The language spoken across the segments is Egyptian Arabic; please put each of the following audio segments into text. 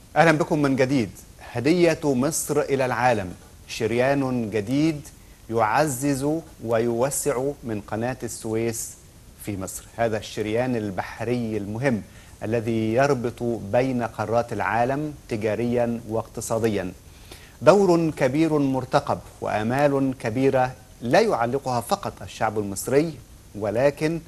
أهلا بكم من جديد هدية مصر إلى العالم شريان جديد يعزز ويوسع من قناة السويس في مصر هذا الشريان البحري المهم الذي يربط بين قارات العالم تجاريا واقتصاديا دور كبير مرتقب وآمال كبيرة لا يعلقها فقط الشعب المصري ولكن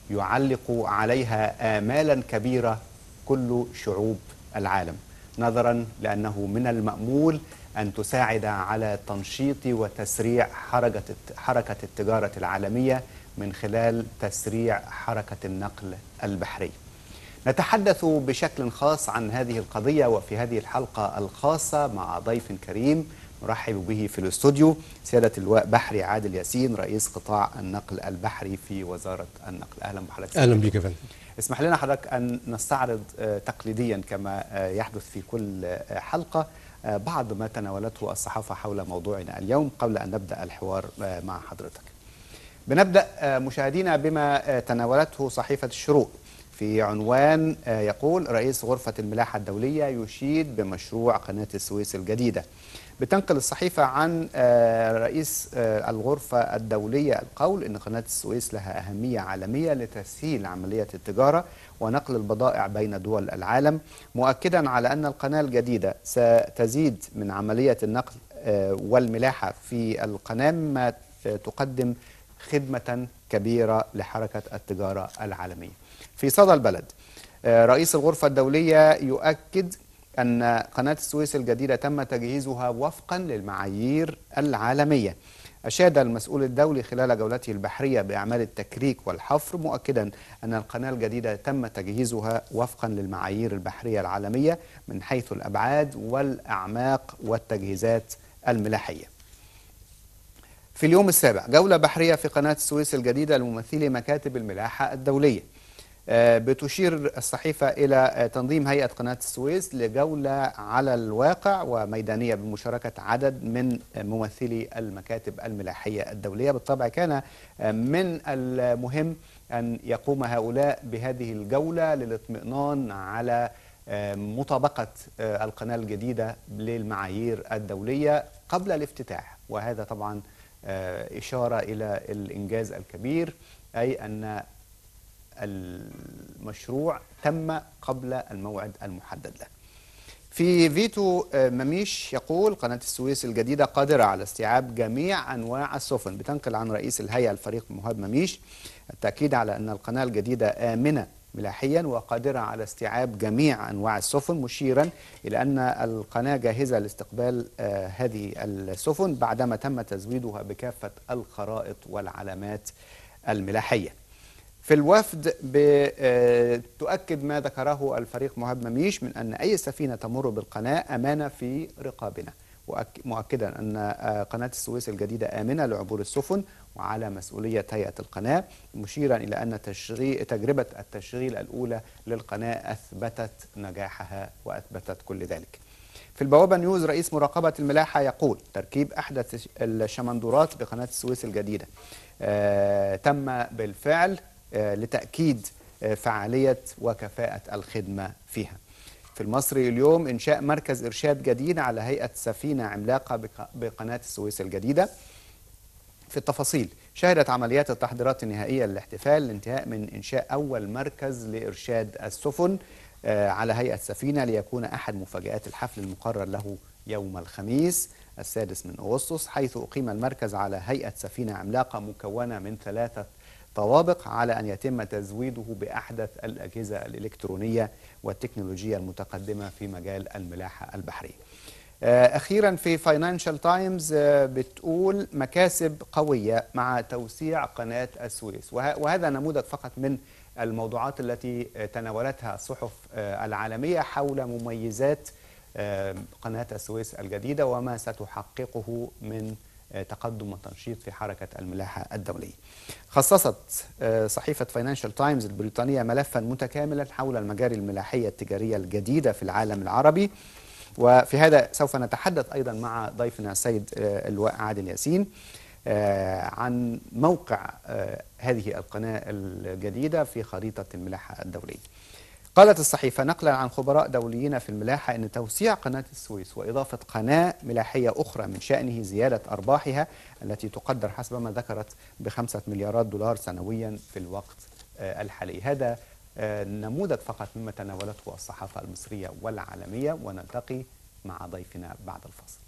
يعلق عليها آمالا كبيرة كل شعوب العالم نظرا لأنه من المأمول أن تساعد على تنشيط وتسريع حركة حركة التجارة العالمية من خلال تسريع حركة النقل البحري. نتحدث بشكل خاص عن هذه القضية وفي هذه الحلقة الخاصة مع ضيف كريم نرحب به في الاستوديو سيادة اللواء بحري عادل ياسين رئيس قطاع النقل البحري في وزارة النقل أهلا بحضرتك اهلا بك يا فندم اسمح لنا حضرتك أن نستعرض آه، تقليديا كما آه، يحدث في كل آه، حلقة آه، بعض ما تناولته الصحافة حول موضوعنا اليوم قبل أن نبدأ الحوار آه، مع حضرتك بنبدأ آه، مشاهدينا بما آه، تناولته صحيفة الشروق في عنوان آه، يقول رئيس غرفة الملاحة الدولية يشيد بمشروع قناة السويس الجديدة بتنقل الصحيفة عن آه، رئيس آه، الغرفة الدولية القول أن قناة السويس لها أهمية عالمية لتسهيل عملية التجارة ونقل البضائع بين دول العالم مؤكدا على أن القناة الجديدة ستزيد من عملية النقل آه، والملاحة في القناة مما آه، تقدم خدمة كبيرة لحركة التجارة العالمية في صدى البلد آه، رئيس الغرفة الدولية يؤكد أن قناة السويس الجديدة تم تجهيزها وفقا للمعايير العالمية أشاد المسؤول الدولي خلال جولته البحرية بأعمال التكريك والحفر مؤكدا أن القناة الجديدة تم تجهيزها وفقا للمعايير البحرية العالمية من حيث الأبعاد والأعماق والتجهيزات الملاحية في اليوم السابع جولة بحرية في قناة السويس الجديدة لممثلي مكاتب الملاحة الدولية آه، بتشير الصحيفة إلى آه، تنظيم هيئة قناة السويس لجولة على الواقع وميدانية بمشاركة عدد من آه، ممثلي المكاتب الملاحية الدولية بالطبع كان آه، من المهم أن يقوم هؤلاء بهذه الجولة للاطمئنان على آه، مطابقة آه، القناة الجديدة للمعايير الدولية قبل الافتتاح وهذا طبعا آه، إشارة إلى الإنجاز الكبير أي أن المشروع تم قبل الموعد المحدد له في فيتو آه، مميش يقول قناة السويس الجديدة قادرة على استيعاب جميع أنواع السفن بتنقل عن رئيس الهيئة الفريق مهاب مميش التأكيد على أن القناة الجديدة آمنة ملاحيا وقادرة على استيعاب جميع أنواع السفن مشيرا إلى أن القناة جاهزة لاستقبال آه، هذه السفن بعدما تم تزويدها بكافة الخرائط والعلامات الملاحية في الوفد ب- تؤكد ما ذكره الفريق مهاب مميش من أن أي سفينة تمر بالقناة أمانة في رقابنا وأك- مؤكدا أن آه، قناة السويس الجديدة آمنة لعبور السفن وعلى مسؤولية هيئة القناة مشيرا إلى أن تشغي... تجربة التشغيل الأولى للقناة أثبتت نجاحها وأثبتت كل ذلك في البوابة نيوز رئيس مراقبة الملاحة يقول تركيب أحدث الشمندورات بقناة السويس الجديدة آه تم بالفعل آه لتأكيد آه فعالية وكفاءة الخدمة فيها في المصري اليوم إنشاء مركز إرشاد جديد على هيئة سفينة عملاقة بق- بقناة السويس الجديدة في التفاصيل شهدت عمليات التحضيرات النهائية للاحتفال الانتهاء من إنشاء أول مركز لإرشاد السفن آه، على هيئة سفينة ليكون أحد مفاجآت الحفل المقرر له يوم الخميس السادس من أغسطس حيث أقيم المركز على هيئة سفينة عملاقة مكونة من ثلاثة طوابق على أن يتم تزويده بأحدث الأجهزة الإلكترونية والتكنولوجيا المتقدمة في مجال الملاحة البحرية آه، أخيرا في فاينانشال تايمز بتقول مكاسب قوية مع توسيع قناة السويس وه- وهذا نموذج فقط من الموضوعات التي آه، تناولتها الصحف آه، العالمية حول مميزات آه، قناة السويس الجديدة وما ستحققه من آه، تقدم وتنشيط في حركة الملاحة الدولية خصصت آه، صحيفة فاينانشال تايمز البريطانية ملفا متكاملا حول المجاري الملاحية التجارية الجديدة في العالم العربي وفي هذا سوف نتحدث أيضا مع ضيفنا السيد آه، اللواء عادل ياسين آه، عن موقع آه، هذه القناة الجديدة في خريطة الملاحة الدولية قالت الصحيفة نقلا عن خبراء دوليين في الملاحة أن توسيع قناة السويس وإضافة قناة ملاحية أخرى من شأنه زيادة أرباحها التي تقدر حسب ما ذكرت بخمسة مليارات دولار سنويا في الوقت آه، الحالي هذا آه، نموذج فقط مما تناولته الصحافة المصرية والعالمية ونلتقي مع ضيفنا بعد الفاصل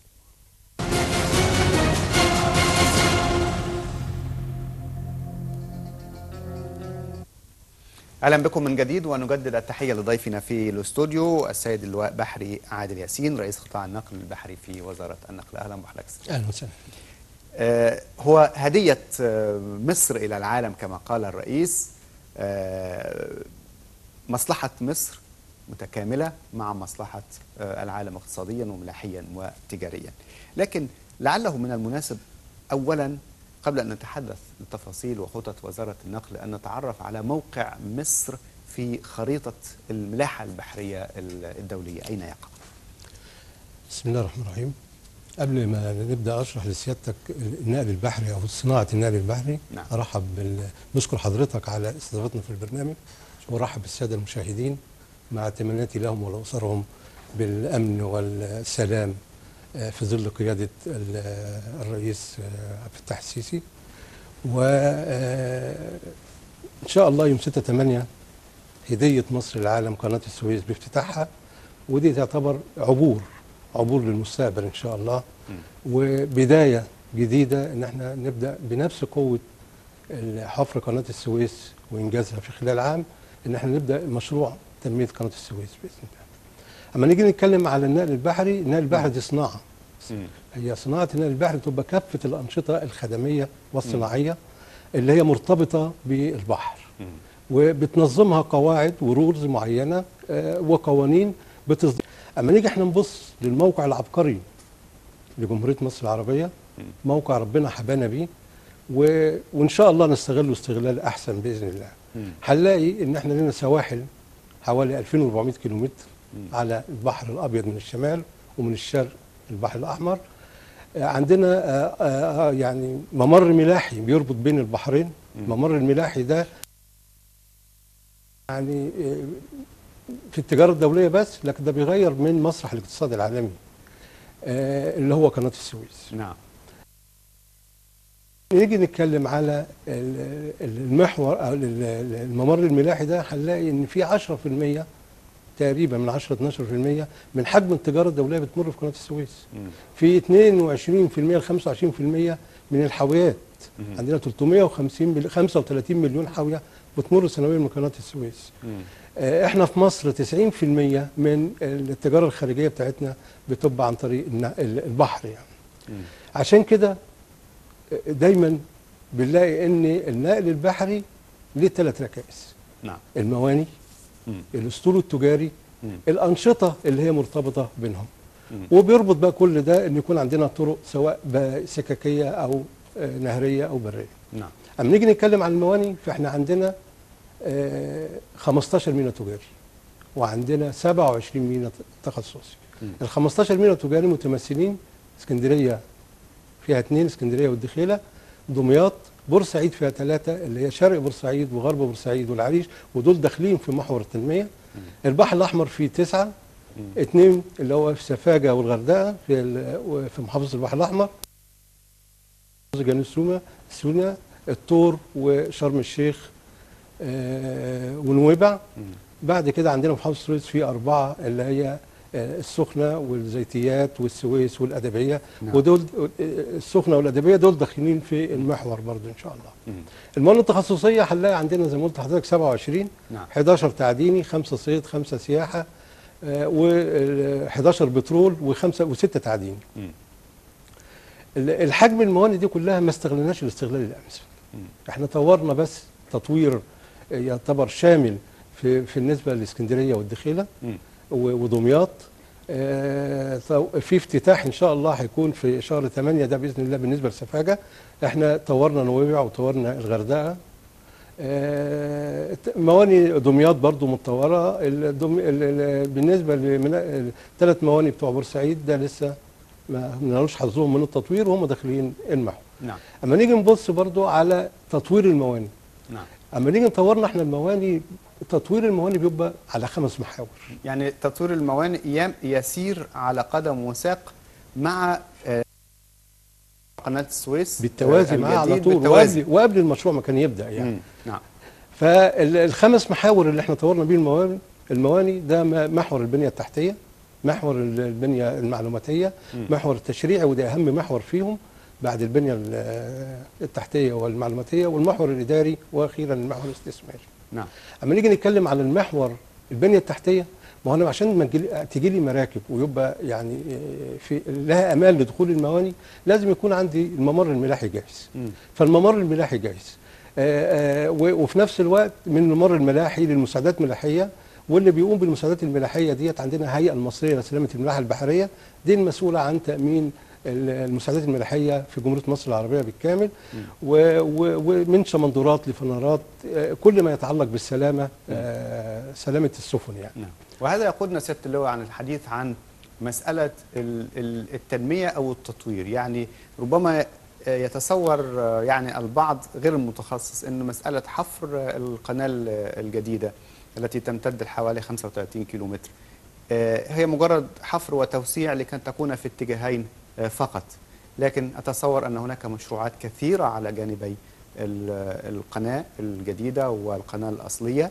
اهلا بكم من جديد ونجدد التحيه لضيفنا في الاستوديو السيد اللواء بحري عادل ياسين رئيس قطاع النقل البحري في وزاره النقل اهلا بحضرتك اهلا وسهلا آه، هو هديه آه، مصر الى العالم كما قال الرئيس آه، مصلحه مصر متكامله مع مصلحه آه، العالم اقتصاديا وملاحيا وتجاريا لكن لعله من المناسب اولا قبل ان نتحدث التفاصيل وخطط وزاره النقل ان نتعرف على موقع مصر في خريطه الملاحه البحريه الدوليه اين يقع بسم الله الرحمن الرحيم قبل ما نبدا اشرح لسيادتك النقل البحري او صناعه النقل البحري نعم. ارحب بال... نشكر حضرتك على استضافتنا في البرنامج وارحب بالساده المشاهدين مع تمنياتي لهم ولاسرهم بالامن والسلام آه، في ظل قياده ال- الرئيس آه، عبد الفتاح السيسي و آه، ان شاء الله يوم 6 8 هديه مصر للعالم قناه السويس بافتتاحها ودي تعتبر عبور عبور للمستقبل ان شاء الله وبدايه جديده ان احنا نبدا بنفس قوه حفر قناه السويس وانجازها في خلال عام ان احنا نبدا مشروع تنميه قناه السويس باذن الله. اما نيجي نتكلم على النقل البحري، النقل البحري دي صناعه. هي صناعه النقل البحري تبقى كافه الانشطه الخدميه والصناعيه اللي هي مرتبطه بالبحر. وبتنظمها قواعد ورولز معينه آه، وقوانين بتصدر اما نيجي احنا نبص للموقع العبقري لجمهوريه مصر العربيه موقع ربنا حبانا بيه و... وان شاء الله نستغله استغلال احسن باذن الله هنلاقي ان احنا لنا سواحل حوالي 2400 كيلومتر على البحر الابيض من الشمال ومن الشرق البحر الاحمر آه، عندنا آه، آه، آه، يعني ممر ملاحي بيربط بين البحرين الممر الملاحي ده يعني آه، في التجاره الدوليه بس لكن ده بيغير من مسرح الاقتصاد العالمي آه، اللي هو قناه السويس نعم نيجي نتكلم على ال- ال- المحور او ال- ال- الممر الملاحي ده هنلاقي ان في 10% تقريبا من 10 12% من حجم التجاره الدوليه بتمر في قناه السويس. في 22% ل 25% من الحاويات عندنا 350 مل- 35 مليون حاويه بتمر سنويا من قناه السويس. آه، احنا في مصر 90% من التجاره الخارجيه بتاعتنا بتبقى عن طريق الن- البحر يعني. عشان كده دايما بنلاقي ان النقل البحري ليه ثلاث ركائز نعم المواني مم. الاسطول التجاري مم. الانشطه اللي هي مرتبطه بينهم مم. وبيربط بقى كل ده ان يكون عندنا طرق سواء بقى سككيه او آه، نهريه او بريه نعم اما نيجي نتكلم عن المواني فاحنا عندنا آه، 15 ميناء تجاري وعندنا 27 ميناء تخصصي مم. ال 15 ميناء تجاري متمثلين اسكندريه فيها اثنين اسكندريه والدخيله دمياط بورسعيد فيها ثلاثه اللي هي شرق بورسعيد وغرب بورسعيد والعريش ودول داخلين في محور التنميه البحر الاحمر فيه تسعه اثنين اللي هو في سفاجه والغردقه في ال- في محافظه البحر الاحمر جنوب سوما سونا الطور وشرم الشيخ آه، ونويبع بعد كده عندنا محافظه السويس في اربعه اللي هي آه، السخنه والزيتيات والسويس والادبيه نعم. ودول آه، السخنه والادبيه دول داخلين في المحور برضو ان شاء الله مم. الموانئ التخصصيه هنلاقي عندنا زي ما قلت لحضرتك 27 نعم 11 تعديني خمسه صيد خمسه سياحه و11 بترول وخمسه وسته تعدين مم. ال- الحجم الموانئ دي كلها ما استغلناش الاستغلال الامثل مم. احنا طورنا بس تطوير يعتبر شامل في في النسبه لاسكندريه والدخيله مم. و- ودمياط آه، تو- في افتتاح ان شاء الله هيكون في شهر 8 ده باذن الله بالنسبه لسفاجه احنا طورنا نويبع وطورنا الغردقه آه، ت- مواني دمياط برضو متطوره الدم... ال- ال- بالنسبه للثلاث مواني بتوع بورسعيد ده لسه ما نالوش حظهم من التطوير وهم داخلين المحو نعم اما نيجي نبص برضو على تطوير المواني نعم اما نيجي نطورنا احنا المواني تطوير المواني بيبقى على خمس محاور يعني تطوير الموانئ يم- يسير على قدم وساق مع آه، قناة السويس بالتوازي آه، معاه على الجديد طول بالتوازي وقبل, وقبل المشروع ما كان يبدا يعني مم. نعم فالخمس محاور اللي احنا طورنا بيه المواني المواني ده م- محور البنيه التحتيه محور ال- البنيه المعلوماتيه مم. محور محور التشريعي وده اهم محور فيهم بعد البنيه ال- التحتيه والمعلوماتيه والمحور الاداري واخيرا المحور الاستثماري نعم اما نيجي نتكلم على المحور البنيه التحتيه ما هو انا عشان ما تجيلي- تجي لي مراكب ويبقى يعني في لها امان لدخول المواني لازم يكون عندي الممر الملاحي جاهز مم. فالممر الملاحي جاهز آه، آه، و- وفي نفس الوقت من الممر الملاحي للمساعدات الملاحيه واللي بيقوم بالمساعدات الملاحيه ديت عندنا الهيئه المصريه لسلامه الملاحه البحريه دي المسؤوله عن تامين ال- المساعدات الملاحيه في جمهوريه مصر العربيه بالكامل و- و- ومن شمندورات لفنارات آه، كل ما يتعلق بالسلامه آه، سلامه السفن يعني نعم وهذا يقودنا سيادة اللواء عن الحديث عن مسألة ال- ال- التنمية أو التطوير يعني ربما آه، يتصور آه، يعني البعض غير المتخصص أن مسألة حفر آه، القناة ال- الجديدة التي تمتد حوالي 35 كيلومتر آه، هي مجرد حفر وتوسيع لكي تكون في اتجاهين آه، فقط لكن أتصور أن هناك مشروعات كثيرة على جانبي ال- القناة الجديدة والقناة الأصلية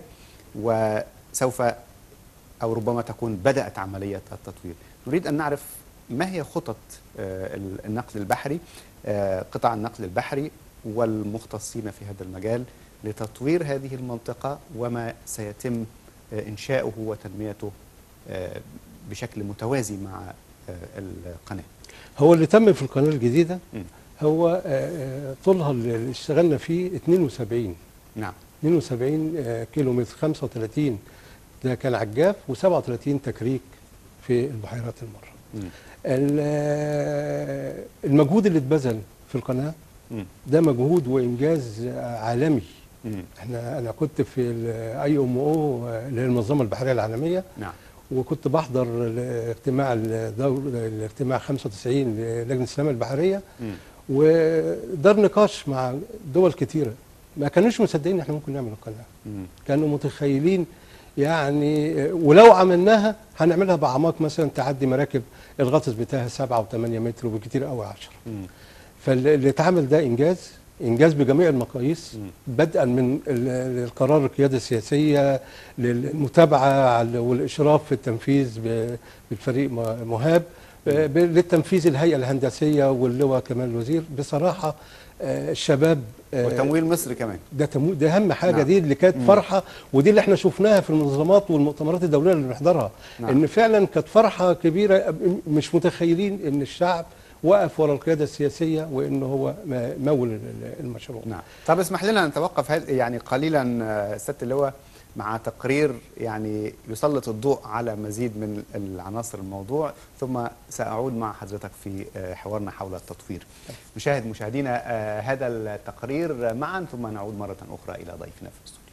وسوف أو ربما تكون بدأت عملية التطوير نريد أن نعرف ما هي خطط آه، النقل البحري آه، قطاع النقل البحري والمختصين في هذا المجال لتطوير هذه المنطقة وما سيتم آه، إنشاؤه وتنميته آه، بشكل متوازي مع آه، القناة هو اللي تم في القناه الجديده مم. هو آه، آه، طولها اللي اشتغلنا فيه 72 نعم 72 آه، كيلو متر 35 ده كان عجاف و37 تكريك في البحيرات المره مم. ال- آه، المجهود اللي اتبذل في القناه مم. ده مجهود وانجاز آه، عالمي مم. احنا انا كنت في الاي ام او اللي هي المنظمه البحريه العالميه نعم وكنت بحضر الاجتماع الدور الاجتماع 95 للجنه السلامه البحريه مم. ودار نقاش مع دول كتيره ما كانوش مصدقين احنا ممكن نعمل القناه مم. كانوا متخيلين يعني ولو عملناها هنعملها باعماق مثلا تعدي مراكب الغطس بتاعها 7 و8 متر وبكتير قوي 10 مم. فاللي اتعمل ده انجاز انجاز بجميع المقاييس مم. بدءا من ال- القرار القياده السياسيه للمتابعه على- والاشراف في التنفيذ ب- بالفريق م- مهاب آه، ب- للتنفيذ الهيئه الهندسيه واللواء كمال الوزير بصراحه آه، الشباب آه، وتمويل مصر كمان ده تمو ده اهم حاجه نعم. نعم. دي اللي كانت فرحه ودي اللي احنا شفناها في المنظمات والمؤتمرات الدوليه اللي بنحضرها نعم. نعم. ان فعلا كانت فرحه كبيره مش متخيلين ان الشعب وقف ورا القياده السياسيه وان هو م- مول ال- المشروع نعم طب اسمح لنا نتوقف هل- يعني قليلا آه، سياده اللواء مع تقرير يعني يسلط الضوء على مزيد من العناصر الموضوع ثم سأعود مع حضرتك في آه، حوارنا حول التطوير مشاهد مشاهدينا آه، هذا التقرير معا ثم نعود مرة أخرى إلى ضيفنا في الاستوديو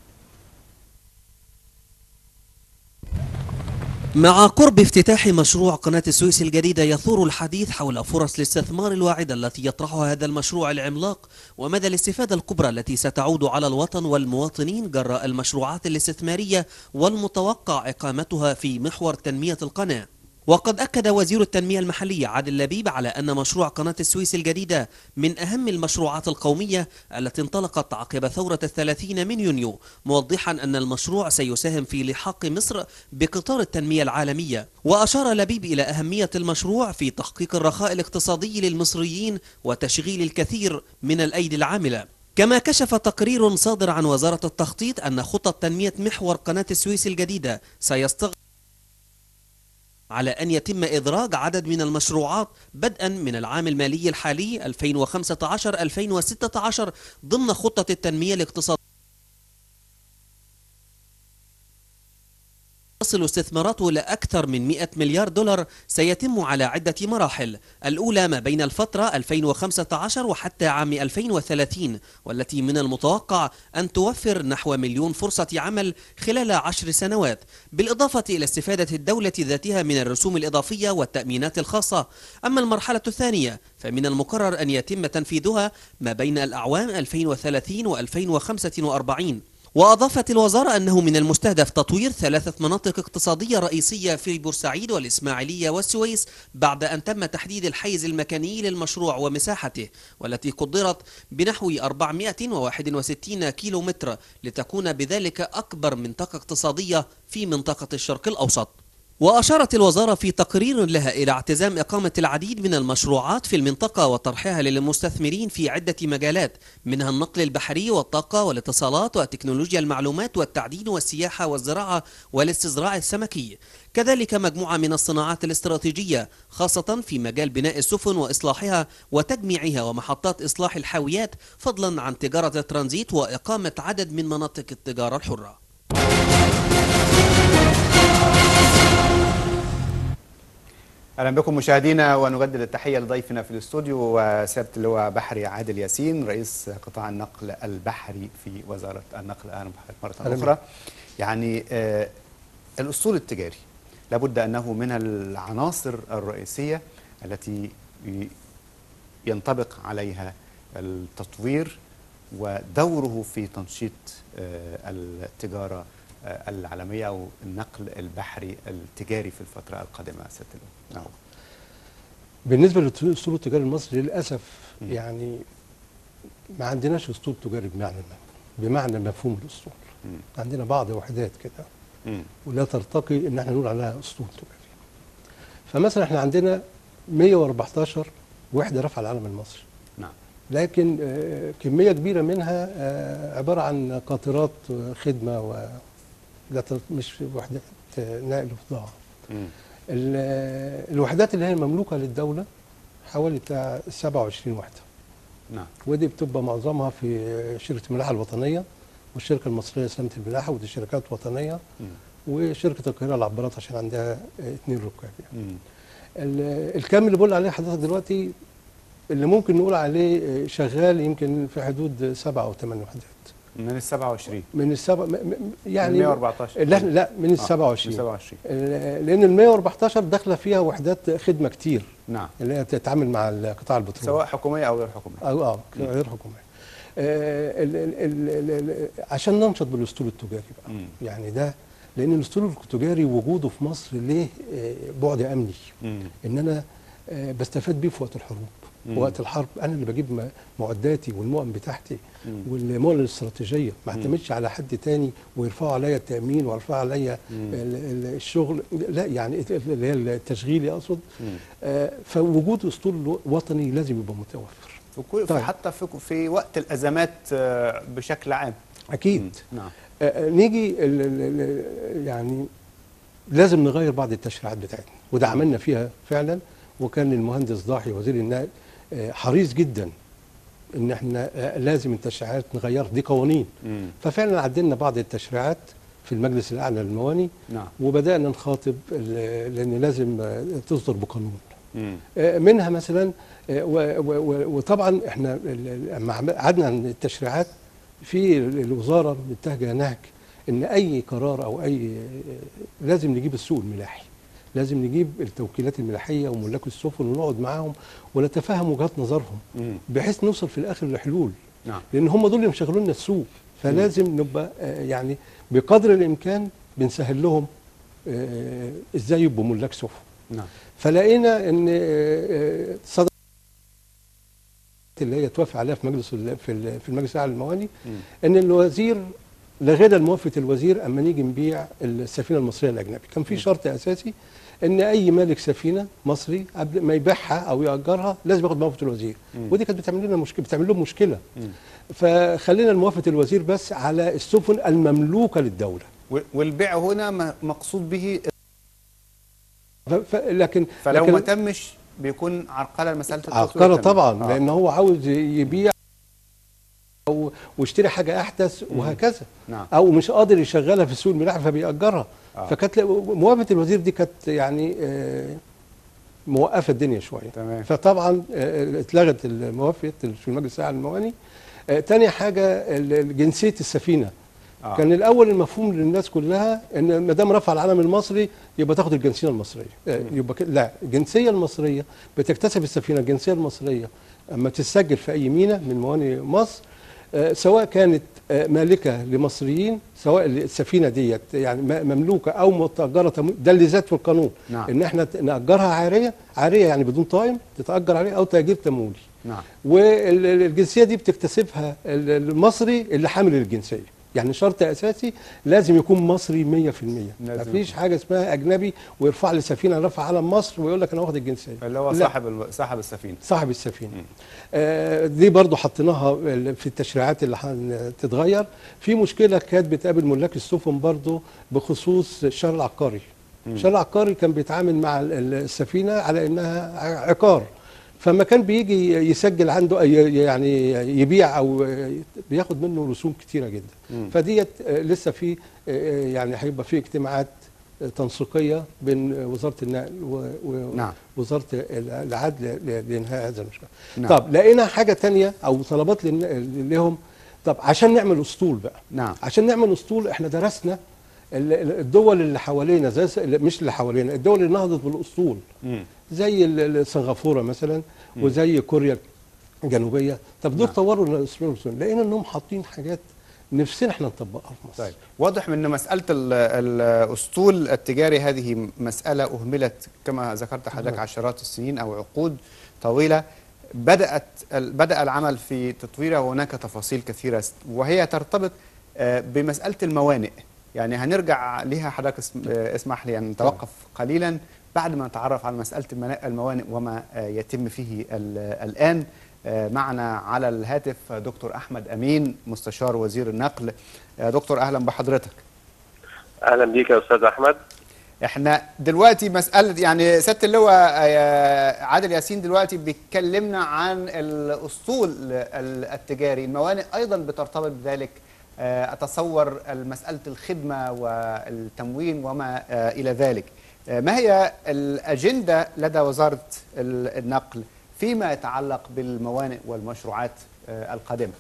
مع قرب افتتاح مشروع قناة السويس الجديدة يثور الحديث حول فرص الاستثمار الواعدة التي يطرحها هذا المشروع العملاق ومدى الاستفادة الكبرى التي ستعود على الوطن والمواطنين جراء المشروعات الاستثمارية والمتوقع إقامتها في محور تنمية القناة وقد أكد وزير التنمية المحلية عادل لبيب على أن مشروع قناة السويس الجديدة من أهم المشروعات القومية التي انطلقت عقب ثورة الثلاثين من يونيو موضحا أن المشروع سيساهم في لحاق مصر بقطار التنمية العالمية وأشار لبيب إلى أهمية المشروع في تحقيق الرخاء الاقتصادي للمصريين وتشغيل الكثير من الأيدي العاملة كما كشف تقرير صادر عن وزارة التخطيط أن خطط تنمية محور قناة السويس الجديدة سيستغرق على أن يتم إدراج عدد من المشروعات بدءا من العام المالي الحالي 2015-2016 ضمن خطة التنمية الاقتصادية تصل استثماراته لأكثر من 100 مليار دولار سيتم على عدة مراحل الأولى ما بين الفترة 2015 وحتى عام 2030 والتي من المتوقع أن توفر نحو مليون فرصة عمل خلال عشر سنوات بالإضافة إلى استفادة الدولة ذاتها من الرسوم الإضافية والتأمينات الخاصة أما المرحلة الثانية فمن المقرر أن يتم تنفيذها ما بين الأعوام 2030 و2045 وأضافت الوزارة أنه من المستهدف تطوير ثلاثة مناطق اقتصادية رئيسية في بورسعيد والإسماعيلية والسويس بعد أن تم تحديد الحيز المكاني للمشروع ومساحته والتي قدرت بنحو 461 كيلو متر لتكون بذلك أكبر منطقة اقتصادية في منطقة الشرق الأوسط وأشارت الوزارة في تقرير لها إلى اعتزام إقامة العديد من المشروعات في المنطقة وطرحها للمستثمرين في عدة مجالات منها النقل البحري والطاقة والاتصالات وتكنولوجيا المعلومات والتعدين والسياحة والزراعة والاستزراع السمكي كذلك مجموعة من الصناعات الاستراتيجية خاصة في مجال بناء السفن وإصلاحها وتجميعها ومحطات إصلاح الحاويات فضلا عن تجارة الترانزيت وإقامة عدد من مناطق التجارة الحرة اهلا بكم مشاهدينا ونجدد التحيه لضيفنا في الاستوديو وسياده اللواء بحري عادل ياسين رئيس قطاع النقل البحري في وزاره النقل اهلا بحضرتك مره أهلا اخرى يعني آه الاسطول التجاري لابد انه من العناصر الرئيسيه التي ي- ينطبق عليها التطوير ودوره في تنشيط آه التجاره آه العالميه او النقل البحري التجاري في الفتره القادمه سياده اللواء نعم بالنسبه للاسطول التجاري المصري للاسف مم. يعني ما عندناش اسطول تجاري بمعنى ما بمعنى مفهوم الاسطول مم. عندنا بعض وحدات كده مم. ولا ترتقي ان احنا نقول عليها اسطول تجاري فمثلا احنا عندنا 114 وحده رفع العلم المصري نعم لكن آه، كميه كبيره منها آه، عباره عن قاطرات آه، خدمه و لا تر- مش وحدات آه، نقل وبضاعه مم. ال- الوحدات اللي هي مملوكه للدوله حوالي بتاع 27 وحده نعم ودي بتبقى معظمها في شركه الملاحه الوطنيه والشركه المصريه لسلامه الملاحه ودي شركات وطنيه مم. وشركه القاهره للعبارات عشان عندها آه، اثنين ركاب يعني. مم. ال- الكم اللي بقول عليه حضرتك دلوقتي اللي ممكن نقول عليه آه، شغال يمكن في حدود سبعة او ثمان وحدات من ال 27 من السبع م- م- يعني من 114 لا لا من ال آه، 27 من 27 ال- لان ال 114 داخله فيها وحدات خدمه كتير نعم اللي هي بتتعامل مع قطاع البترول سواء حكوميه او غير حكوميه او اه غير حكوميه آه، ال- ال- ال- ال- ال- عشان ننشط بالاسطول التجاري بقى مم. يعني ده لان الاسطول التجاري وجوده في مصر ليه آه، بعد امني مم. ان انا آه، بستفاد بيه في وقت الحروب مم. وقت الحرب انا اللي بجيب م- معداتي والمؤن بتاعتي مم. والمؤن الاستراتيجيه ما مم. اعتمدش على حد تاني ويرفعوا عليا التامين ويرفعوا عليا مم. ال- ال- الشغل لا يعني اللي هي التشغيلي اقصد مم. آه، فوجود اسطول وطني لازم يبقى متوفر وكل طيب. حتى في في وقت الازمات آه، بشكل عام اكيد مم. نعم آه، آه، نيجي ال ال ال يعني لازم نغير بعض التشريعات بتاعتنا وده عملنا فيها فعلا وكان المهندس ضاحي وزير النقل آه، حريص جدا ان احنا آه، لازم التشريعات نغيرها دي قوانين مم. ففعلا عدلنا بعض التشريعات في المجلس الاعلى للمواني نعم وبدانا نخاطب ال- لان لازم آه، تصدر بقانون مم. آه، منها مثلا آه، و- و- و- وطبعا احنا ال- ال- لما عم- قعدنا عن التشريعات في ال- الوزاره متجهه نهج ان اي قرار او اي آه، لازم نجيب السوق الملاحي لازم نجيب التوكيلات الملاحيه وملاك السفن ونقعد معاهم ونتفهم وجهات نظرهم مم. بحيث نوصل في الاخر لحلول نعم لان هم دول اللي مشغلوا لنا السوق فلازم نبقى آه، يعني بقدر الامكان بنسهل لهم آه، ازاي يبقوا ملاك سفن نعم فلقينا ان آه، آه، صدر اللي هي توافق عليها في مجلس ال- في ال- في المجلس الاعلى للمواني مم. ان الوزير لغينا موافقه الوزير اما نيجي نبيع السفينه المصريه الاجنبي كان في شرط اساسي ان اي مالك سفينه مصري قبل ما يبيعها او ياجرها لازم ياخد موافقه الوزير مم. ودي كانت بتعمل لنا مشكله بتعمل لهم مشكله مم. فخلينا موافقه الوزير بس على السفن المملوكه للدوله و- والبيع هنا م- مقصود به ف- ف- لكن فلو لكن ما تمش بيكون عرقله لمساله التسويق عبقرة كمان. طبعا آه. لان هو عاوز يبيع أو ويشتري حاجه احدث وهكذا نعم او مش قادر يشغلها في السوق الملاحي فبيأجرها آه. فكانت موافقه الوزير دي كانت يعني آه، موقفه الدنيا شويه تمام فطبعا آه، اتلغت الموافقه في المجلس الاعلى للمواني آه، تاني حاجه ال- جنسيه السفينه آه. كان الاول المفهوم للناس كلها ان ما دام رفع العلم المصري يبقى تاخد الجنسيه المصريه آه، يبقى ك- لا الجنسيه المصريه بتكتسب السفينه الجنسيه المصريه اما تسجل في اي ميناء من موانئ مصر آه، سواء كانت آه، مالكه لمصريين سواء السفينه ديت يعني م- مملوكه او متاجره تمو- ده اللي زاد في القانون نعم. ان احنا ت- ناجرها عاريه عاريه يعني بدون طائم تتاجر عليه او تاجير تمويلي نعم والجنسيه دي بتكتسبها ال- المصري اللي حامل الجنسيه يعني شرط اساسي لازم يكون مصري 100% لازم مفيش يكون. حاجه اسمها اجنبي ويرفع لي سفينه رفع علم مصر ويقول لك انا واخد الجنسيه اللي هو لا. صاحب الو... صاحب السفينه صاحب السفينه آه دي برضو حطيناها في التشريعات اللي هتتغير في مشكله كانت بتقابل ملاك السفن برضو بخصوص الشهر العقاري الشهر العقاري كان بيتعامل مع ال- ال- السفينه على انها ع- عقار فما كان بيجي يسجل عنده ي- يعني يبيع او بياخد منه رسوم كتيره جدا فديت آه، لسه في آه، يعني هيبقى في اجتماعات آه، تنسيقيه بين وزاره النقل و- و- نعم. وزاره العدل ل- لانهاء هذا المشكله نعم. طب لقينا حاجه تانية او طلبات لن- لهم طب عشان نعمل اسطول بقى نعم عشان نعمل اسطول احنا درسنا ال- ال- الدول اللي حوالينا زي س- مش اللي حوالينا الدول اللي نهضت بالاسطول مم. زي ال- ال- سنغافوره مثلا وزي كوريا الجنوبيه طب دول نعم. طوروا الاسطول لقينا انهم حاطين حاجات نفسنا احنا نطبقها في مصر طيب واضح من ان مساله ال- الاسطول التجاري هذه مساله اهملت كما ذكرت حضرتك عشرات السنين او عقود طويله بدات ال- بدا العمل في تطويرها وهناك تفاصيل كثيره س- وهي ترتبط آه، بمساله الموانئ يعني هنرجع لها حضرتك اسم- آه، اسمح لي ان نتوقف قليلا بعد ما نتعرف على مساله المنا- الموانئ وما آه، يتم فيه ال- الان آه، معنا على الهاتف دكتور احمد امين مستشار وزير النقل آه، دكتور اهلا بحضرتك اهلا بيك يا استاذ احمد احنا دلوقتي مساله يعني سياده اللواء آه، عادل ياسين دلوقتي بيتكلمنا عن الاسطول ال- التجاري الموانئ ايضا بترتبط بذلك آه، اتصور مساله الخدمه والتموين وما آه، الى ذلك آه، ما هي الاجنده لدى وزاره ال- النقل فيما يتعلق بالموانئ والمشروعات آه، القادمه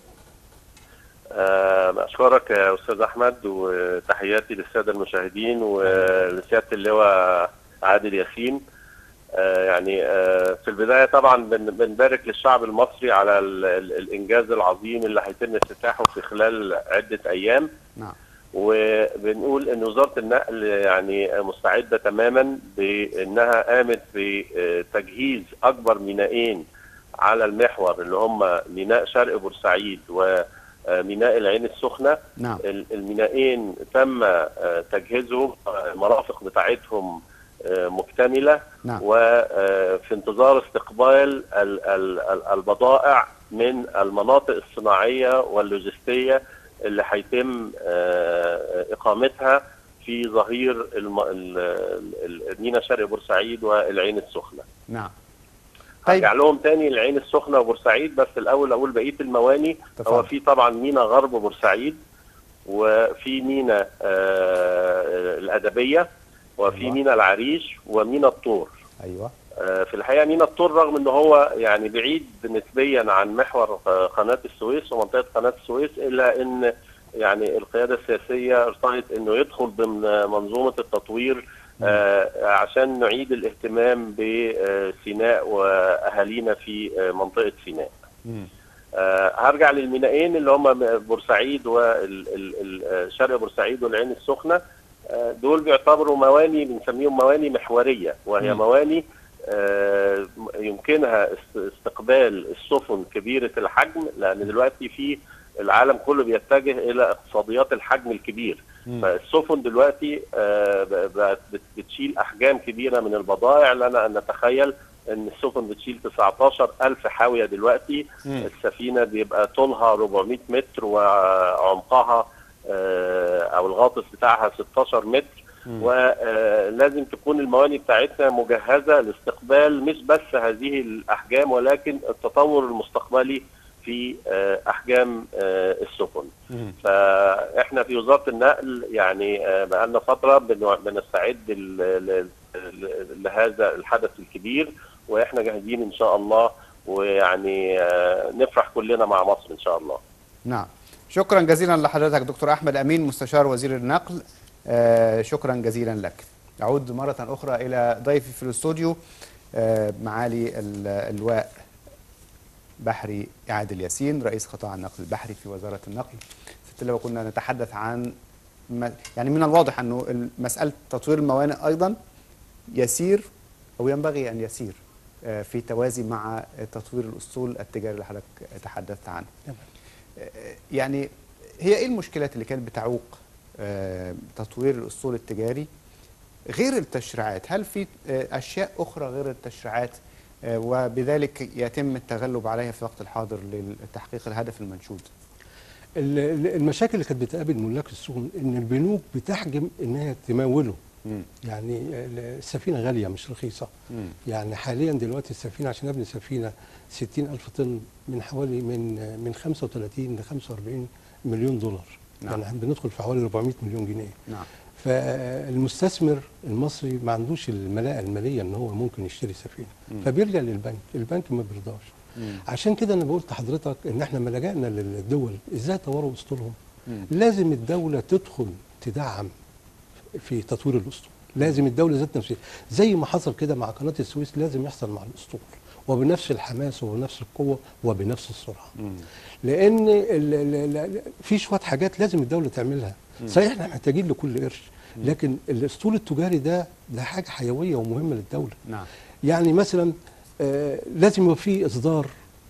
أه اشكرك يا استاذ احمد وتحياتي للساده المشاهدين ولسياده اللواء عادل ياسين أه يعني أه في البدايه طبعا بن- بنبارك للشعب المصري على ال- ال- الانجاز العظيم اللي هيتم افتتاحه في خلال عده ايام نعم وبنقول ان وزاره النقل يعني مستعده تماما بانها قامت بتجهيز اكبر مينائين على المحور اللي هم ميناء شرق بورسعيد وميناء العين السخنه نعم ال- المينائين تم آه، تجهيزهم آه، المرافق بتاعتهم آه، مكتمله نعم وفي انتظار استقبال ال- ال- ال- البضائع من المناطق الصناعيه واللوجستيه اللي هيتم آه، اقامتها في ظهير الم- ال- ال- المينا شرق بورسعيد والعين السخنه. نعم طيب هرجع لهم تاني العين السخنه وبورسعيد بس الاول اقول بقيه المواني تفضل. هو في طبعا مينا غرب بورسعيد وفي مينا آه الادبيه وفي أيوة. مينا العريش ومينا الطور ايوه آه، في الحقيقه مينا الطور رغم ان هو يعني بعيد نسبيا عن محور آه، قناه السويس ومنطقه قناه السويس الا ان يعني القياده السياسيه ارتأت انه يدخل ضمن منظومه التطوير آه، عشان نعيد الاهتمام بسيناء واهالينا في آه، منطقه سيناء. مم. آه، هرجع للمينائين اللي هم بورسعيد وشرق بورسعيد والعين السخنه آه، دول بيعتبروا مواني بنسميهم مواني محوريه وهي مم. مواني آه، يمكنها است- استقبال السفن كبيره الحجم لان دلوقتي في العالم كله بيتجه الى اقتصاديات الحجم الكبير مم. فالسفن دلوقتي آه، ب- بقت بت- بتشيل احجام كبيره من البضائع لنا ان نتخيل ان السفن بتشيل 19 الف حاويه دلوقتي مم. السفينه بيبقى طولها 400 متر وعمقها آه، او الغاطس بتاعها 16 متر مم. ولازم تكون المواني بتاعتنا مجهزه لاستقبال مش بس هذه الاحجام ولكن التطور المستقبلي في آه، احجام آه، السفن مم. فاحنا في وزاره النقل يعني آه، بقالنا فتره بنوع- بنستعد ل- ل- ل- لهذا الحدث الكبير واحنا جاهزين ان شاء الله ويعني آه، نفرح كلنا مع مصر ان شاء الله نعم شكرا جزيلا لحضرتك دكتور احمد امين مستشار وزير النقل آه شكرا جزيلا لك اعود مره اخرى الى ضيفي في الاستوديو آه معالي ال- اللواء بحري عادل ياسين رئيس قطاع النقل البحري في وزاره النقل ست اللواء كنا نتحدث عن ما- يعني من الواضح انه مساله تطوير الموانئ ايضا يسير او ينبغي ان يسير آه، في توازي مع تطوير الاسطول التجاري اللي حضرتك تحدثت عنه تمام. آه، يعني هي ايه المشكلات اللي كانت بتعوق آه، تطوير الاسطول التجاري غير التشريعات هل في آه، اشياء اخرى غير التشريعات آه، وبذلك يتم التغلب عليها في الوقت الحاضر لتحقيق الهدف المنشود ال- ال- المشاكل اللي كانت بتقابل ملاك السفن ان البنوك بتحجم ان هي تموله مم. يعني ال- السفينه غاليه مش رخيصه مم. يعني حاليا دلوقتي السفينه عشان ابني سفينه 60 الف طن من حوالي من من 35 ل 45 مليون دولار نعم. يعني بندخل في حوالي 400 مليون جنيه نعم فالمستثمر المصري ما عندوش الملاءه الماليه ان هو ممكن يشتري سفينه مم. فبيلجا للبنك البنك ما بيرضاش مم. عشان كده انا بقول لحضرتك ان احنا لما لجأنا للدول ازاي طوروا اسطولهم مم. لازم الدوله تدخل تدعم في تطوير الاسطول لازم الدوله ذات نفسها زي ما حصل كده مع قناه السويس لازم يحصل مع الاسطول وبنفس الحماس وبنفس القوه وبنفس السرعه مم. لان ال- ال- ال- في شويه حاجات لازم الدوله تعملها صحيح احنا محتاجين لكل قرش لكن الاسطول التجاري ده ده حاجه حيويه ومهمه للدوله نعم يعني مثلا آه، لازم يبقى في اصدار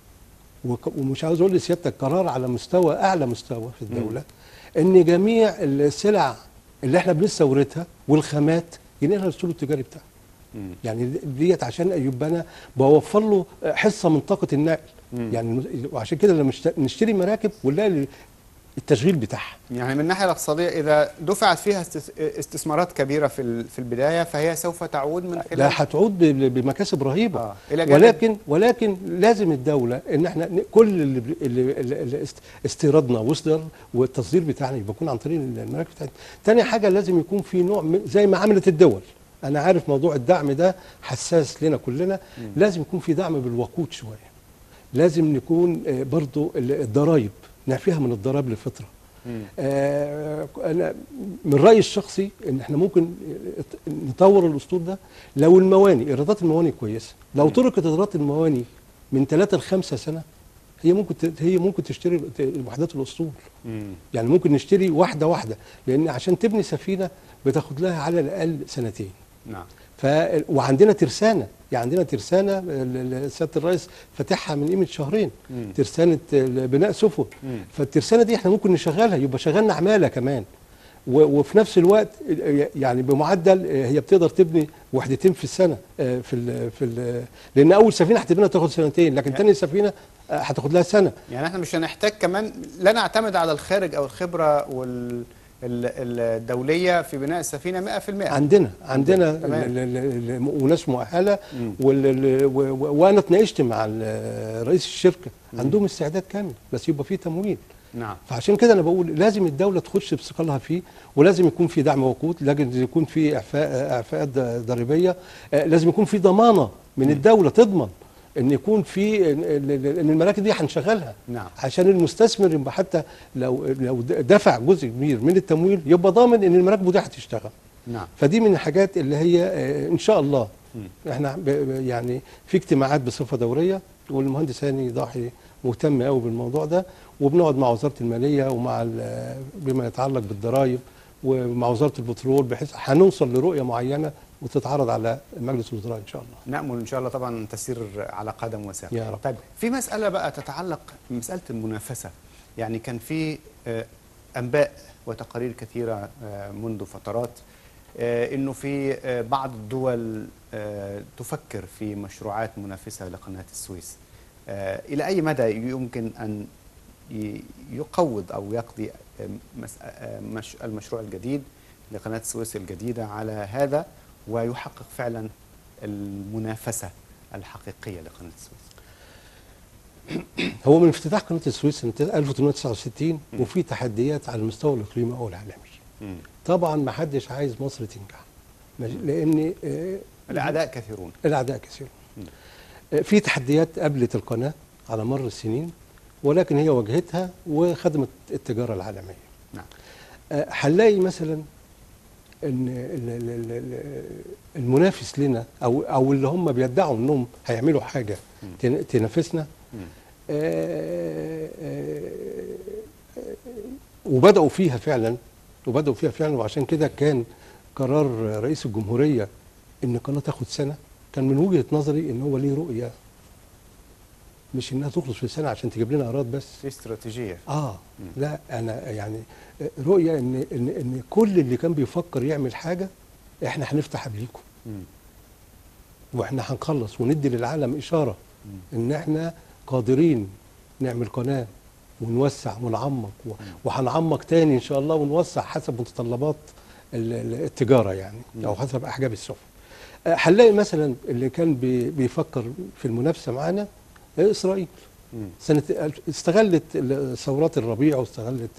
وك- ومش عاوز اقول لسيادتك قرار على مستوى اعلى مستوى في الدوله ان جميع السلع اللي احنا بنستوردها والخامات ينقلها للسوق التجاري بتاعها مم. يعني ديت عشان يبقى انا بوفر له حصه من طاقه النقل مم. يعني وعشان كده لما نشت- نشتري مراكب ونلاقي التشغيل بتاعها يعني من الناحيه الاقتصاديه اذا دفعت فيها استس- استثمارات كبيره في ال- في البدايه فهي سوف تعود من ده خلال هتعود ب- بمكاسب رهيبه آه. إلى جانب- ولكن ولكن لازم الدوله ان احنا ن- كل اللي, ب- اللي, اللي اللي است- استيرادنا وصدر والتصدير بتاعنا يبقى يكون عن طريق المراكب بتاعتنا. تاني حاجه لازم يكون في نوع من زي ما عملت الدول انا عارف موضوع الدعم ده حساس لنا كلنا لازم يكون في دعم بالوقود شويه لازم نكون آه، برضو ال- الضرايب نعفيها من الضرائب لفتره مم. آه، انا من رايي الشخصي ان احنا ممكن آه، نطور الاسطول ده لو المواني ايرادات المواني كويسه لو تركت ايرادات المواني من ثلاثة لخمسة سنه هي ممكن ت- هي ممكن تشتري ت- وحدات الاسطول مم. يعني ممكن نشتري واحده واحده لان عشان تبني سفينه بتاخد لها على الاقل سنتين نعم ف وعندنا ترسانه يعني عندنا ترسانه ال- ال- سياده الرئيس فاتحها من قيمه شهرين مم. ترسانه ال- بناء سفن مم. فالترسانه دي احنا ممكن نشغلها يبقى شغلنا عماله كمان و- وفي نفس الوقت يعني بمعدل هي بتقدر تبني وحدتين في السنه آه، في ال في ال لان اول سفينه هتبنيها تاخد سنتين لكن تاني سفينه آه، هتاخد لها سنه يعني احنا مش هنحتاج كمان لا نعتمد على الخارج او الخبره وال ال- الدوليه في بناء السفينه 100% عندنا عندنا تمام. ال- ال- ال- وناس مؤهله مم. وال- ال- و- و- وانا اتناقشت مع ال- رئيس الشركه عندهم استعداد كامل بس يبقى في تمويل نعم فعشان كده انا بقول لازم الدوله تخش بثقلها فيه ولازم يكون في دعم وقود لازم يكون في اعفاء اعفاءات ضريبيه آه، لازم يكون في ضمانه من الدوله تضمن ان يكون في ان إن المراكب دي هنشغلها نعم. عشان المستثمر يبقى حتى لو لو دفع جزء كبير من التمويل يبقى ضامن ان المراكب دي هتشتغل نعم فدي من الحاجات اللي هي آه، ان شاء الله احنا ب- ب- يعني في اجتماعات بصفه دوريه والمهندس هاني ضاحي مهتم قوي بالموضوع ده وبنقعد مع وزاره الماليه ومع ال- بما يتعلق بالضرائب ومع وزاره البترول بحيث هنوصل لرؤيه معينه وتتعرض على مجلس الوزراء ان شاء الله نأمل إن شاء الله طبعا تسير على قدم وساق يا رب. طيب في مسألة بقى تتعلق بمسألة المنافسة يعني كان في آه، أنباء وتقارير كثيرة آه، منذ فترات آه، إنه في آه، بعض الدول آه، تفكر في مشروعات منافسة لقناة السويس آه، إلى أي مدى يمكن أن ي- يقوض أو يقضي آه، مس- آه، مش- المشروع الجديد لقناة السويس الجديدة على هذا ويحقق فعلا المنافسة الحقيقية لقناة السويس هو من افتتاح قناه السويس سنه 1869 وفي تحديات على المستوى الاقليمي او العالمي طبعا ما حدش عايز مصر تنجح ماشي؟ لان آه، الأعداء كثيرون الاعداء كثيرون آه، في تحديات قابلت القناه على مر السنين ولكن هي واجهتها وخدمت التجاره العالميه نعم آه، هنلاقي مثلا ان ال- ال- ال- ال- المنافس لنا او او اللي هم بيدعوا انهم هيعملوا حاجه تن- تنافسنا آه، آه، آه، وبداوا فيها فعلا وبداوا فيها فعلا وعشان كده كان قرار رئيس الجمهوريه ان القناه تاخد سنه كان من وجهه نظري ان هو ليه رؤيه مش انها تخلص في سنه عشان تجيب لنا ايراد بس في استراتيجيه اه لا انا يعني رؤيه ان ان ان كل اللي كان بيفكر يعمل حاجه احنا هنفتح قبليكم مم. واحنا هنخلص وندي للعالم اشاره ان احنا قادرين نعمل قناه ونوسع ونعمق و- وهنعمق تاني ان شاء الله ونوسع حسب متطلبات ال- ال- التجاره يعني او حسب احجام السفن. آه، هنلاقي مثلا اللي كان بي- بيفكر في المنافسه معانا آه، اسرائيل. مم. سنه الف- استغلت ال- ثورات الربيع واستغلت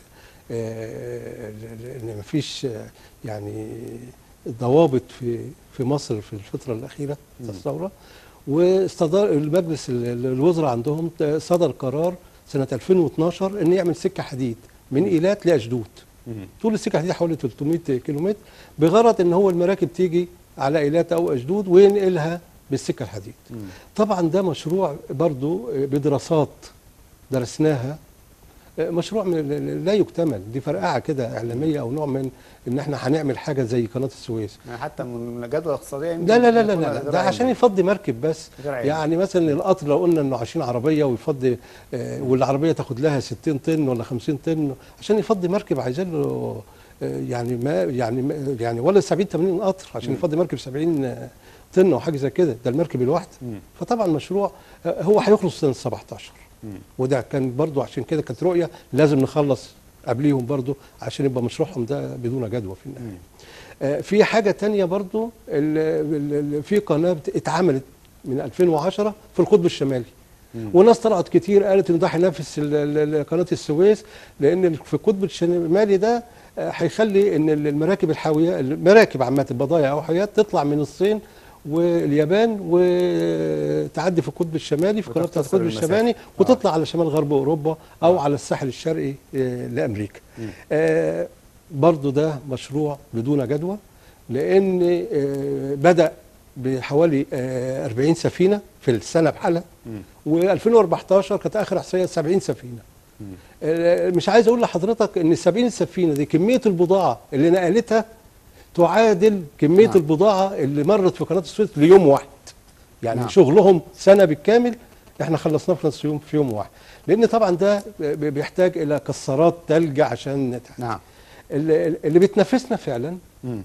آه، ال- ال- ان مفيش آه، يعني ضوابط في في مصر في الفتره الاخيره مم. الثوره واستدار المجلس ال- ال- الوزراء عندهم ت- صدر قرار سنه 2012 ان يعمل سكه حديد من ايلات لاشدود مم. طول السكه الحديد حوالي 300 كيلومتر بغرض ان هو المراكب تيجي على ايلات او اشدود وينقلها بالسكه الحديد مم. طبعا ده مشروع برضو بدراسات درسناها مشروع من- لا يكتمل دي فرقعه كده اعلاميه او نوع من ان احنا هنعمل حاجه زي قناه السويس يعني حتى من الجدوى الاقتصاديه يمكن لا لا لا لا, يكون لا, غير ده عشان علمي. يفضي مركب بس غير علمي. يعني مثلا القطر لو قلنا انه 20 عربيه ويفضي آه، والعربيه تاخد لها 60 طن ولا 50 طن عشان يفضي مركب عايزين له آه، يعني ما يعني ما يعني ولا 70 80 قطر عشان مم. يفضي مركب 70 آه، طن او حاجه زي كده ده المركب الواحد مم. فطبعا مشروع آه، هو هيخلص سنه 17 مم. وده كان برضو عشان كده كانت رؤيه لازم نخلص قبليهم برضو عشان يبقى مشروعهم ده بدون جدوى في النهايه مم. آه، في حاجة تانية برضو ال- ال- ال- في قناة بت- اتعملت من 2010 في القطب الشمالي مم. وناس طلعت كتير قالت ان ده هينافس ال- ال- ال- قناة السويس لان في القطب الشمالي ده آه، هيخلي ان ال- المراكب الحاوية المراكب عامة البضائع او حاويات تطلع من الصين واليابان وتعدي في القطب الشمالي في القناة بتاعت وتختصر القطب المسافة. الشمالي آه. وتطلع على شمال غرب اوروبا او على الساحل الشرقي آه، لامريكا مم. آه، برضو ده مشروع بدون جدوى لان آه، بدا بحوالي آه، 40 سفينه في السنه بحالها مم. و2014 كانت اخر احصائيه 70 سفينه مم. آه، مش عايز اقول لحضرتك ان 70 سفينه دي كميه البضاعه اللي نقلتها تعادل كميه نعم. البضاعه اللي مرت في قناه السويس ليوم واحد يعني نعم. شغلهم سنه بالكامل احنا خلصناه في نص يوم في يوم واحد لان طبعا ده ب- بيحتاج الى كسرات ثلج عشان نتعامل. نعم اللي اللي بتنافسنا فعلا مم.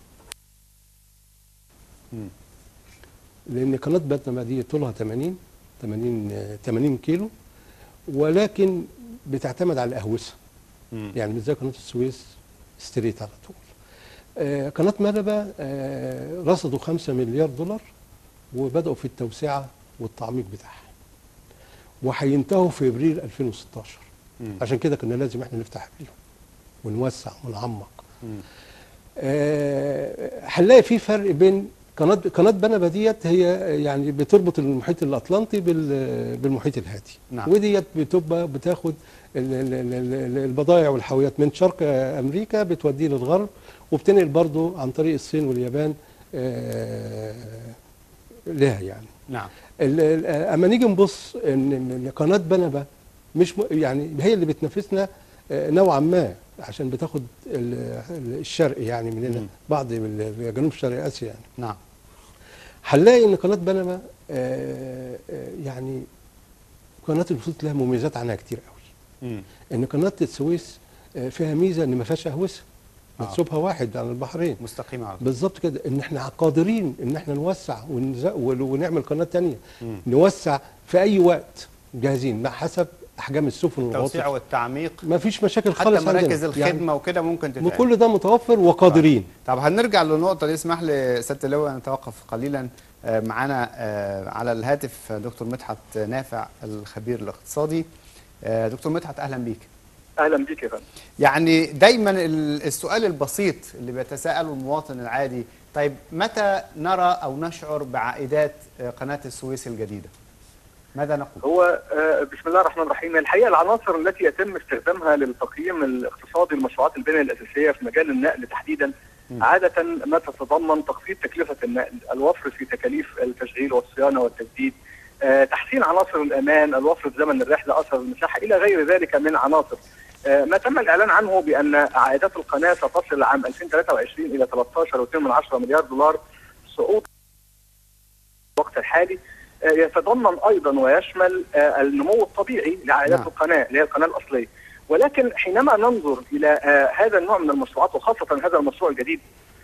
مم. لان قناه باتنا دي طولها 80 80 آه، 80 كيلو ولكن بتعتمد على الاهوسه مم. يعني مش زي قناه السويس ستريت على طول آه، قناه ملبا آه، رصدوا 5 مليار دولار وبداوا في التوسعه والتعميق بتاعها وهينتهوا في ابريل 2016 مم. عشان كده كنا لازم احنا نفتح قبلهم ونوسع ونعمق مم. آه، هنلاقي في فرق بين قناه قناه بنبا ديت هي يعني بتربط المحيط الاطلنطي بال- بالمحيط الهادي نعم. وديت بتبقى بتاخد ال- ال- ال- ال- البضائع والحاويات من شرق امريكا بتوديه للغرب وبتنقل برضو عن طريق الصين واليابان آه، لها يعني نعم ال- ال- اما نيجي نبص ان إن قناه بنبا مش م- يعني هي اللي بتنافسنا آه، نوعا ما عشان بتاخد ال- ال- الشرق يعني مننا مم. بعض من ال- جنوب شرق اسيا يعني نعم هنلاقي ان قناه بنما آه، آه، يعني قناه الوصول لها مميزات عنها كتير قوي مم. ان قناه السويس آه، فيها ميزه ان ما فيهاش اهوسه آه. منسوبها واحد على البحرين مستقيمة على طول. بالظبط كده ان احنا قادرين ان احنا نوسع ونز- ون- ونعمل قناه تانية مم. نوسع في اي وقت جاهزين مع حسب احجام السفن التوسيع والغواصات والتعميق ما فيش مشاكل حتى خالص مراكز عندنا. الخدمة وكده ممكن تتعمل وكل ده متوفر وقادرين طب هنرجع للنقطة دي اسمح لي سيادة اللواء نتوقف قليلا آه، معانا آه، على الهاتف دكتور مدحت نافع الخبير الاقتصادي آه، دكتور مدحت أهلا بيك اهلا بيك يا فندم يعني دايما ال- السؤال البسيط اللي بيتساءله المواطن العادي طيب متى نرى أو نشعر بعائدات آه، قناة السويس الجديدة ماذا نقول؟ هو آه، بسم الله الرحمن الرحيم الحقيقه العناصر التي يتم استخدامها للتقييم الاقتصادي لمشروعات البنيه الاساسيه في مجال النقل تحديدا مم. عاده ما تتضمن تخفيض تكلفه النقل، الوفر في تكاليف التشغيل والصيانه والتجديد، آه، تحسين عناصر الامان الوفر في زمن الرحله اثر المساحه الى غير ذلك من عناصر آه، ما تم الاعلان عنه بان عائدات القناه ستصل عام 2023 الى 13.2 مليار دولار سقوط الوقت الحالي آه، يتضمن ايضا ويشمل آه، النمو الطبيعي لعائدات نعم. القناه اللي هي القناه الاصليه ولكن حينما ننظر الى آه، هذا النوع من المشروعات وخاصه هذا المشروع الجديد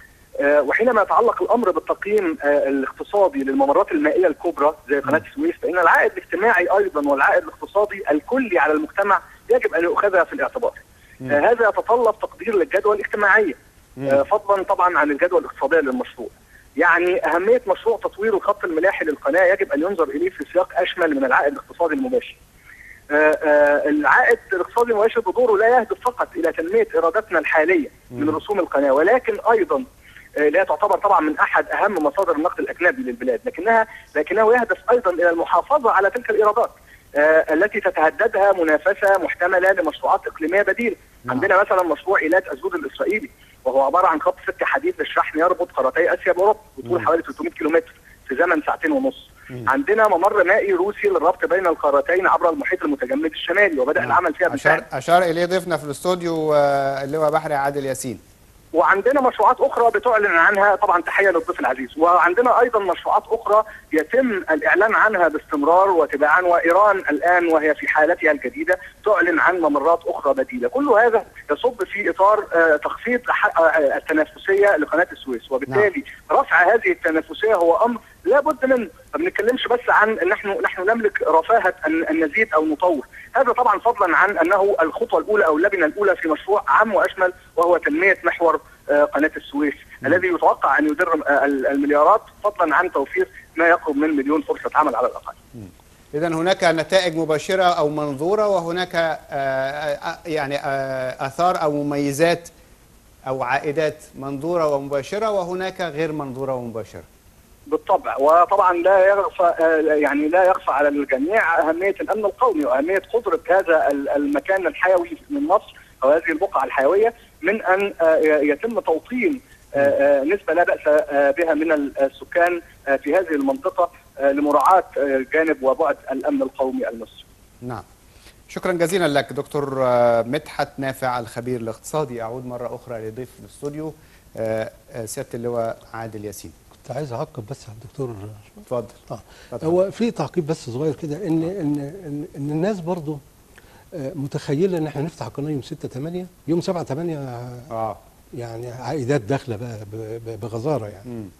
آه، وحينما يتعلق الامر بالتقييم آه، الاقتصادي للممرات المائيه الكبرى زي قناه السويس فان العائد الاجتماعي ايضا والعائد الاقتصادي الكلي على المجتمع يجب ان يؤخذ في الاعتبار. آه، هذا يتطلب تقدير للجدوى الاجتماعيه آه، فضلا طبعا عن الجدوى الاقتصاديه للمشروع. يعني اهميه مشروع تطوير الخط الملاحي للقناه يجب ان ينظر اليه في سياق اشمل من العائد الاقتصادي المباشر. آه، آه، العائد الاقتصادي المباشر بدوره لا يهدف فقط الى تنميه ايراداتنا الحاليه من رسوم القناه ولكن ايضا آه، لا تعتبر طبعا من احد اهم مصادر النقد الاجنبي للبلاد لكنها لكنه يهدف ايضا الى المحافظه على تلك الايرادات آه، التي تتهددها منافسه محتمله لمشروعات اقليميه بديله نعم. عندنا مثلا مشروع ايلات ازود الاسرائيلي وهو عباره عن خط سكه حديد للشحن يربط قارتي اسيا باوروبا بطول حوالي 300 كيلومتر في زمن ساعتين ونص عندنا ممر مائي روسي للربط بين القارتين عبر المحيط المتجمد الشمالي وبدا العمل فيها بالفعل أشار, أشار إليه ضيفنا في الاستوديو آه، اللواء بحري عادل ياسين وعندنا مشروعات اخرى بتعلن عنها طبعا تحيه للضيف العزيز وعندنا ايضا مشروعات اخرى يتم الاعلان عنها باستمرار وتباعا وايران الان وهي في حالتها الجديده تعلن عن ممرات اخرى بديله كل هذا يصب في اطار آه، تخفيض ح- آه، التنافسيه لقناه السويس وبالتالي رفع هذه التنافسيه هو امر لا بد منه ما بنتكلمش بس عن ان نحن نحن نملك رفاهه ان ان نزيد او نطور هذا طبعا فضلا عن انه الخطوه الاولى او اللبنه الاولى في مشروع عام واشمل وهو تنميه محور آه، قناه السويس الذي يتوقع ان يدر آه، ال- المليارات فضلا عن توفير ما يقرب من مليون فرصه عمل على الاقل إذا هناك نتائج مباشرة أو منظورة وهناك آه، آه، يعني آه، آثار أو مميزات أو عائدات منظورة ومباشرة وهناك غير منظورة ومباشرة بالطبع وطبعا لا يخفى آه، يعني لا يخفى على الجميع اهميه الامن القومي واهميه قدره هذا ال- المكان الحيوي من مصر او هذه البقعه الحيويه من ان آه، يتم توطين آه، آه، نسبه لا باس آه، بها من السكان آه، في هذه المنطقه آه، لمراعاه آه، جانب وبعد الامن القومي المصري. نعم شكرا جزيلا لك دكتور آه، مدحت نافع الخبير الاقتصادي أعود مرة أخرى لضيف الاستوديو آه، آه، سيادة اللواء عادل ياسين كنت عايز اعقب بس على الدكتور اتفضل اه اتفضل. هو في تعقيب بس صغير كده ان ان ان, إن الناس برضو آه، متخيله ان احنا نفتح قناه يوم 6 8 يوم 7 8 اه يعني عائدات داخله بقى ب- ب- بغزاره يعني مم.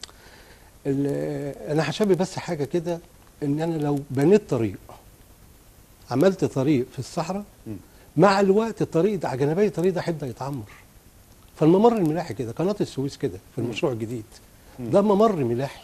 ال- انا هشبه بس حاجه كده ان انا لو بنيت طريق عملت طريق في الصحراء مم. مع الوقت الطريق ده جانبي الطريق ده هيبدا يتعمر فالممر الملاحي كده قناه السويس كده في المشروع الجديد ده ممر ملاحي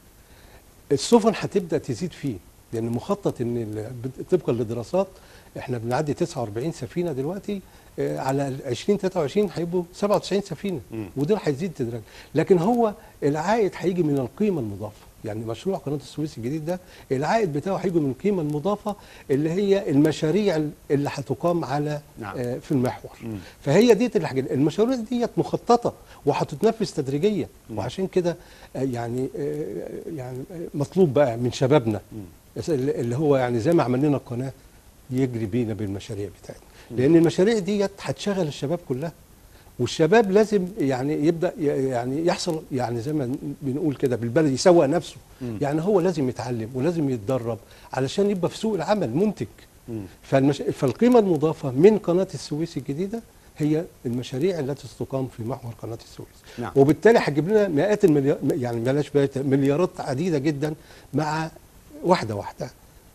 السفن هتبدا تزيد فيه لان مخطط ان ال- طبقا للدراسات احنا بنعدي 49 سفينه دلوقتي آه، على ال 20 23 هيبقوا 97 سفينه مم. ودول هيزيد تدريجيا لكن هو العائد هيجي من القيمه المضافه يعني مشروع قناه السويس الجديد ده العائد بتاعه هيجي من القيمه المضافه اللي هي المشاريع اللي هتقام على نعم. آه، في المحور مم. فهي ديت الحاجات المشاريع ديت مخططه وهتتنفذ تدريجيا وعشان كده آه، يعني آه، يعني آه، مطلوب بقى من شبابنا اللي اللي هو يعني زي ما عمل لنا القناه يجري بينا بالمشاريع بتاعتنا لان المشاريع ديت هتشغل الشباب كلها والشباب لازم يعني يبدا ي- يعني يحصل يعني زي ما بنقول كده بالبلد يسوق نفسه يعني هو لازم يتعلم ولازم يتدرب علشان يبقى في سوق العمل منتج فالمش... فالقيمه المضافه من قناه السويس الجديده هي المشاريع التي ستقام في محور قناه السويس نعم. وبالتالي هتجيب لنا مئات المليار يعني بلاش بقى- مليارات عديده جدا مع واحده واحده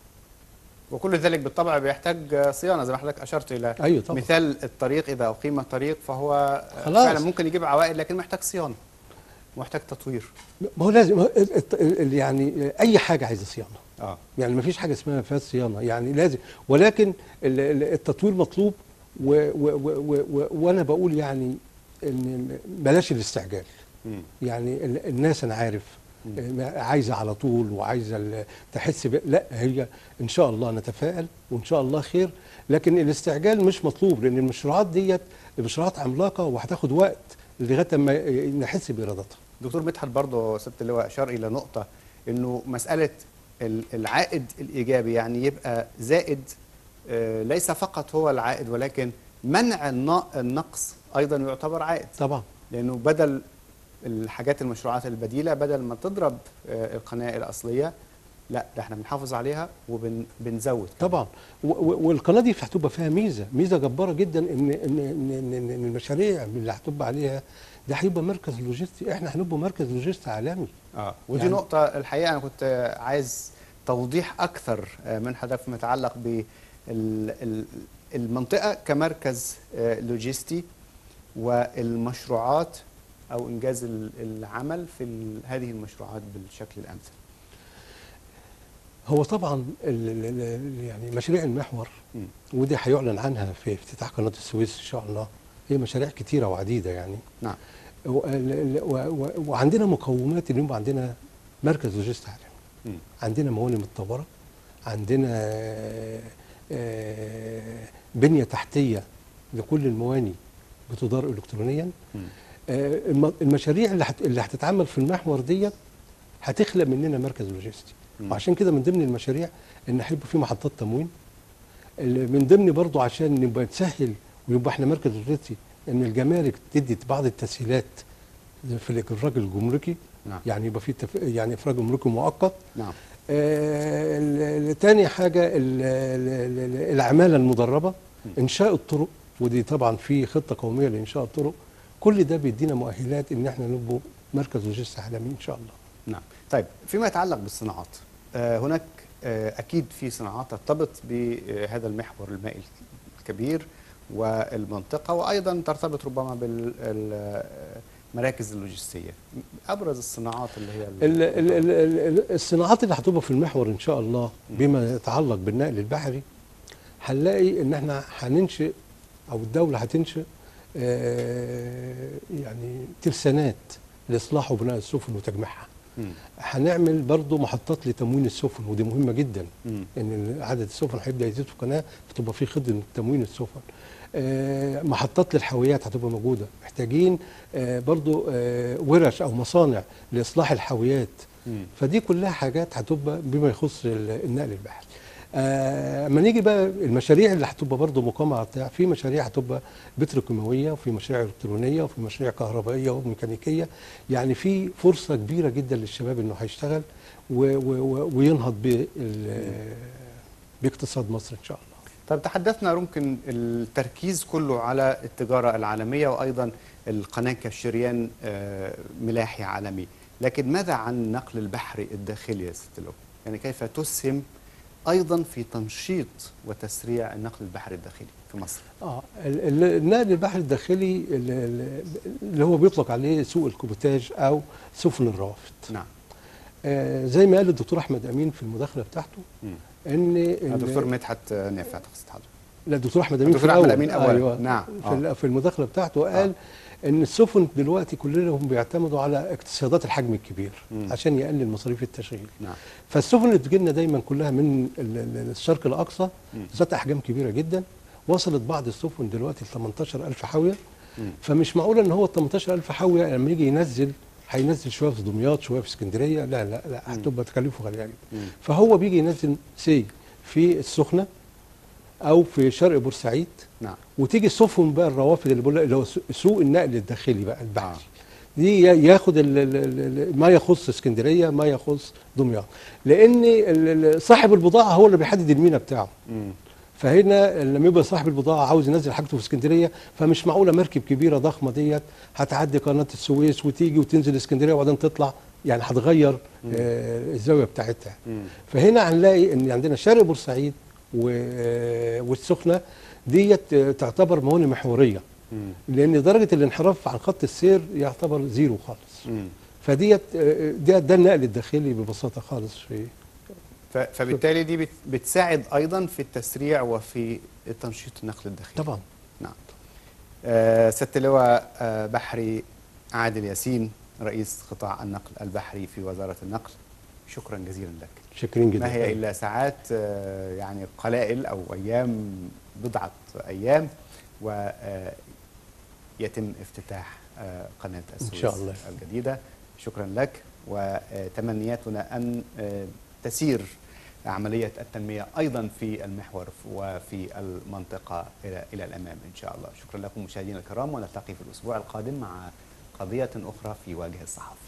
وكل ذلك بالطبع بيحتاج صيانه زي ما حضرتك اشرت الى أيوة طبعا. مثال الطريق اذا اقيم الطريق فهو خلاص. فعلا ممكن يجيب عوائد لكن محتاج صيانه محتاج تطوير ما هو لازم هو الت- ال- يعني اي حاجه عايزه صيانه اه يعني ما فيش حاجه اسمها ما فيهاش صيانه يعني لازم ولكن ال- ال- التطوير مطلوب و و و و و وانا بقول يعني ان بلاش الاستعجال مم. يعني ال- الناس انا عارف آه، عايزه على طول وعايزه ال- تحس ب... لا هي ان شاء الله نتفائل وان شاء الله خير لكن الاستعجال مش مطلوب لان المشروعات ديت مشروعات عملاقه وهتاخد وقت لغايه ما نحس بايراداتها دكتور مدحت برضه سياده اللواء اشار الى نقطه انه مساله ال- العائد الايجابي يعني يبقى زائد آه، ليس فقط هو العائد ولكن منع النا- النقص ايضا يعتبر عائد طبعا لانه بدل الحاجات المشروعات البديله بدل ما تضرب آه، القناه الاصليه لا ده احنا بنحافظ عليها وبنزود طبعا و- و- والقناه دي هتبقى فيها ميزه ميزه جباره جدا ان ان ان, إن, إن المشاريع اللي هتبقى عليها ده هيبقى مركز لوجستي احنا هنبقى مركز لوجستي عالمي اه ودي يعني- نقطة الحقيقة أنا كنت آه، عايز توضيح أكثر آه، من حضرتك فيما يتعلق بالمنطقة كمركز آه، لوجستي والمشروعات أو إنجاز ال- العمل في ال- هذه المشروعات بالشكل الأمثل. هو طبعا ال ال ال يعني مشاريع المحور مم. ودي هيعلن عنها في افتتاح قناه السويس ان شاء الله هي مشاريع كتيره وعديده يعني نعم و- ال- ال- و- و- وعندنا مقومات ان يبقى عندنا مركز لوجستي عالمي مم. عندنا موانئ متطوره عندنا آه، آه، بنيه تحتيه لكل المواني بتدار الكترونيا مم. آه، الم- المشاريع اللي هت- اللي هتتعمل في المحور ديت هتخلق مننا مركز لوجستي مم. وعشان كده من ضمن المشاريع ان هيبقى في محطات تموين اللي من ضمن برضو عشان نبقى نسهل ويبقى احنا مركز لوجستي ان الجمارك تدي بعض التسهيلات في الافراج الجمركي نعم يعني يبقى في تف... يعني افراج جمركي مؤقت نعم آه، ال- ال- تاني حاجة ال- ال- ال- العمالة المدربة إنشاء الطرق ودي طبعا في خطة قومية لإنشاء الطرق كل ده بيدينا مؤهلات إن احنا نبقى مركز لوجستي عالمي إن شاء الله نعم طيب فيما يتعلق بالصناعات آه، هناك آه، أكيد في صناعات ترتبط بهذا المحور المائي الكبير والمنطقة وأيضا ترتبط ربما بالمراكز اللوجستية أبرز الصناعات اللي هي ال- ال- ال- ال- ال- الصناعات اللي هتبقى في المحور إن شاء الله بما يتعلق بالنقل البحري هنلاقي إن احنا هننشئ أو الدولة هتنشئ آه، يعني ترسانات لإصلاح وبناء السفن وتجميعها مم. هنعمل برضو محطات لتموين السفن ودي مهمه جدا مم. ان عدد السفن هيبدا يزيد في القناه فتبقى في خدمه تموين السفن آه، محطات للحاويات هتبقى موجوده محتاجين آه، برضو آه، ورش او مصانع لاصلاح الحاويات مم. فدي كلها حاجات هتبقى بما يخص ال- النقل البحري آه، اما نيجي بقى المشاريع اللي هتبقى برضه مقامة بتاع في مشاريع هتبقى بتروكيماويه وفي مشاريع الكترونيه وفي مشاريع كهربائيه وميكانيكيه يعني في فرصه كبيره جدا للشباب انه هيشتغل و- و- و- وينهض بال- باقتصاد مصر ان شاء الله طب تحدثنا يمكن التركيز كله على التجارة العالمية وأيضا القناة كشريان آه، ملاحي عالمي لكن ماذا عن النقل البحري الداخلي يا ست لو؟ يعني كيف تسهم أيضا في تنشيط وتسريع النقل البحري الداخلي في مصر اه ال- ال- النقل البحري الداخلي ال- ال- اللي هو بيطلق عليه سوق الكوبوتاج او سفن الروافد نعم آه زي ما قال الدكتور احمد امين في المداخله بتاعته مم. ان ال- الدكتور مدحت آه، نافع تقصد حضرتك لا الدكتور احمد امين الدكتور في أحمد الأول. أمين أولاً. أيوة نعم. في, آه. ال- في المداخله بتاعته قال ان السفن دلوقتي كلهم بيعتمدوا على اقتصادات الحجم الكبير مم. عشان يقلل مصاريف التشغيل نعم فالسفن اللي بتجي لنا دايما كلها من ال- ال- الشرق الاقصى مم. ذات احجام كبيره جدا وصلت بعض السفن دلوقتي ل 18000 حاويه مم. فمش معقول ان هو ال 18000 حاويه لما يجي ينزل هينزل شويه في دمياط شويه في اسكندريه لا لا لا هتبقى تكاليفه غاليه جدا مم. فهو بيجي ينزل سي في السخنه او في شرق بورسعيد نعم وتيجي السفن بقى الروافد اللي بقول اللي هو سوق النقل الداخلي بقى البحري دي يا- ياخد ال- ال- ال- ما يخص اسكندريه ما يخص دمياط لان ال- ال- صاحب البضاعه هو اللي بيحدد المينا بتاعه مم. فهنا لما يبقى صاحب البضاعه عاوز ينزل حاجته في اسكندريه فمش معقوله مركب كبيره ضخمه ديت هتعدي قناه السويس وتيجي وتنزل اسكندريه وبعدين تطلع يعني هتغير آه الزاويه بتاعتها مم. فهنا هنلاقي ان عندنا شرق بورسعيد و- والسخنه ديت آه، تعتبر موانئ محوريه مم. لان درجه الانحراف عن خط السير يعتبر زيرو خالص مم. فديت آه، ده ده النقل الداخلي ببساطه خالص في ف- فبالتالي دي بت- بتساعد أيضا في التسريع وفي تنشيط النقل الداخلي طبعا نعم آه، سيادة اللواء آه، بحري عادل ياسين رئيس قطاع النقل البحري في وزارة النقل شكرا جزيلا لك شاكرين جدا ما هي إلا ساعات آه، يعني قلائل أو أيام بضعة أيام ويتم افتتاح آه، قناة السويس شاء الله. الجديدة شكرا لك وتمنياتنا أن آه، تسير عملية التنمية أيضا في المحور وفي المنطقة إلى إلى الأمام إن شاء الله شكرا لكم مشاهدينا الكرام ونلتقي في الأسبوع القادم مع قضية أخرى في واجه الصحافة